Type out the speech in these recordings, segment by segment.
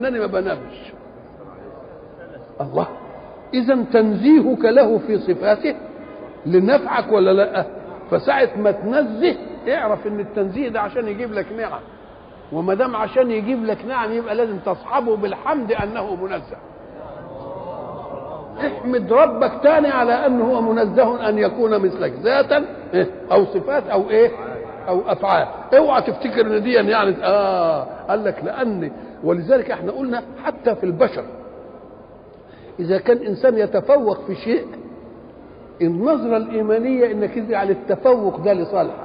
انني ما بنامش الله اذا تنزيهك له في صفاته لنفعك ولا لا فساعة ما تنزه اعرف ان التنزيه ده عشان يجيب لك نعم وما دام عشان يجيب لك نعم يبقى لازم تصحبه بالحمد انه منزه احمد ربك تاني على انه هو منزه ان يكون مثلك ذاتا او صفات او ايه او افعال اوعى تفتكر ان دي يعني اه قال لك لان ولذلك احنا قلنا حتى في البشر اذا كان انسان يتفوق في شيء النظره الايمانيه انك تجعل التفوق ده لصالحك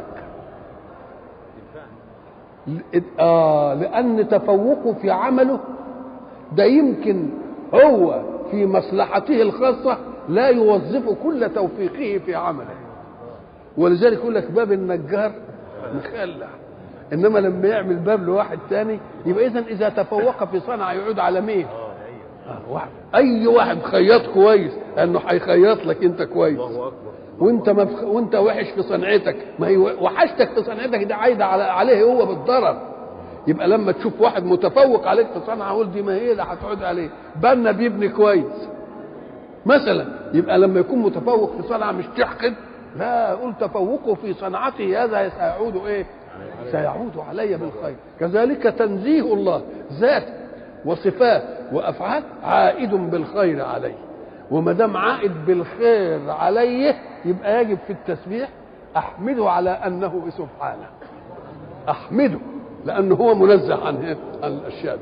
آه لان تفوقه في عمله ده يمكن هو في مصلحته الخاصه لا يوظف كل توفيقه في عمله ولذلك يقول لك باب النجار مخلع انما لما يعمل باب لواحد تاني يبقى اذا اذا تفوق في صنعه يعود على مين؟ آه واحد. اي واحد خياط كويس لانه هيخيط لك انت كويس وانت مفخ... وانت وحش في صنعتك ما هي وحشتك في صنعتك دي عايده على... عليه هو بالضرر يبقى لما تشوف واحد متفوق عليك في صنعه قول دي ما هي اللي هتعود عليه بنا بيبني كويس مثلا يبقى لما يكون متفوق في صنعه مش تحقد لا قول تفوقه في صنعته هذا سيعود ايه سيعود علي بالخير كذلك تنزيه الله ذات وصفات وافعال عائد بالخير عليه وما دام عائد بالخير عليه يبقى يجب في التسبيح احمده على انه سبحانه احمده لانه هو منزه عن عن الاشياء دي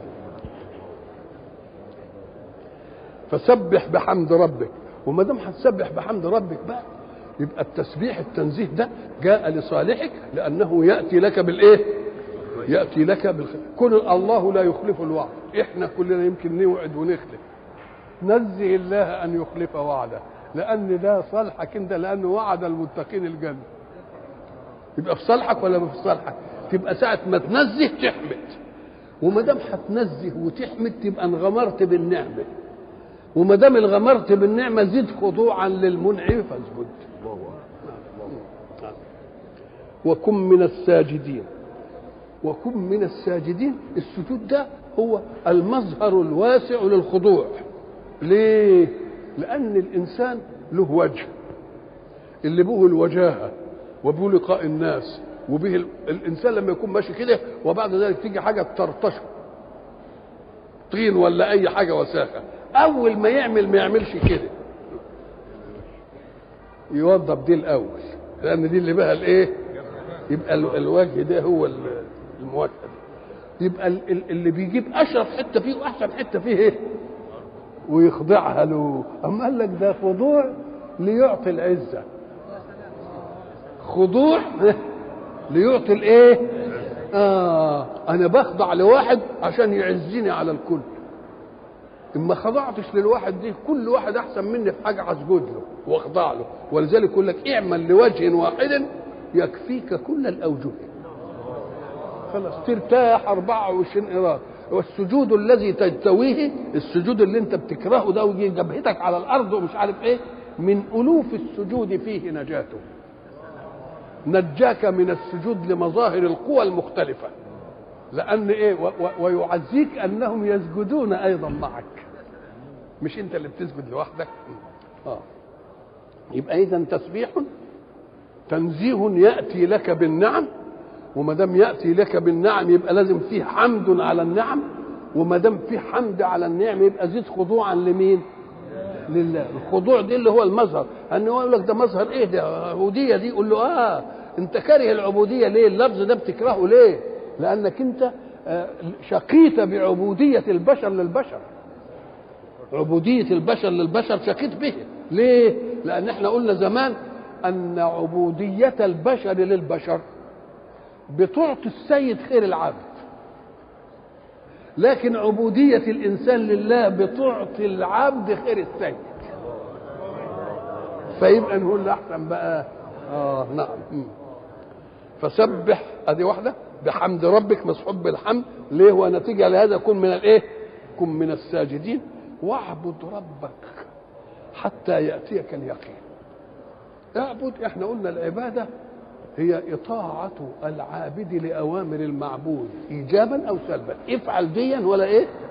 فسبح بحمد ربك وما دام هتسبح بحمد ربك بقى يبقى التسبيح التنزيه ده جاء لصالحك لانه ياتي لك بالايه؟ ياتي لك بالخير كل الله لا يخلف الوعد احنا كلنا يمكن نوعد ونخلف نزه الله ان يخلف وعده لان ده صالحك انت لانه وعد المتقين الجنه يبقى في صالحك ولا في صالحك تبقى ساعه ما تنزه تحمد وما دام هتنزه وتحمد تبقى انغمرت بالنعمه وما دام انغمرت بالنعمه زد خضوعا للمنعم فاسجد وكن من الساجدين وكن من الساجدين السجود ده هو المظهر الواسع للخضوع ليه لان الانسان له وجه اللي به الوجاهه وبه لقاء الناس وبه الانسان لما يكون ماشي كده وبعد ذلك تيجي حاجه تطرطشه طين ولا اي حاجه وساخه اول ما يعمل ما يعملش كده يوضب دي الاول لان دي اللي بها الايه يبقى الوجه ده هو المواجهه دي يبقى اللي بيجيب اشرف حته فيه واحسن حته فيه ايه ويخضعها له اما قال لك ده خضوع ليعطي العزه خضوع ليعطي الايه اه انا بخضع لواحد عشان يعزني على الكل اما خضعتش للواحد دي كل واحد احسن مني في حاجه هسجد له واخضع له ولذلك يقول لك اعمل لوجه واحد يكفيك كل الاوجه خلاص ترتاح 24 ايراد والسجود الذي تجتويه السجود اللي انت بتكرهه ده ويجي جبهتك على الارض ومش عارف ايه من الوف السجود فيه نجاته نجاك من السجود لمظاهر القوى المختلفه لان ايه و و ويعزيك انهم يسجدون ايضا معك مش انت اللي بتسجد لوحدك اه يبقى اذا تسبيح تنزيه ياتي لك بالنعم وما دام ياتي لك بالنعم يبقى لازم فيه حمد على النعم وما دام فيه حمد على النعم يبقى زيد خضوعا لمين؟ لله الخضوع دي اللي هو المظهر ان هو يقول لك ده مظهر ايه ده عبوديه دي يقول له اه انت كاره العبوديه ليه اللفظ ده بتكرهه ليه لانك انت شقيت بعبوديه البشر للبشر عبوديه البشر للبشر شقيت به ليه لان احنا قلنا زمان ان عبوديه البشر للبشر بتعطي السيد خير العبد لكن عبودية الإنسان لله بتعطي العبد خير السيد فيبقى نقول له أحسن بقى آه نعم فسبح ادي واحده بحمد ربك مصحوب بالحمد ليه ونتيجه لهذا كن من الايه كن من الساجدين واعبد ربك حتى ياتيك اليقين اعبد احنا قلنا العباده هي إطاعة العابد لأوامر المعبود إيجابا أو سلبا افعل ديا ولا إيه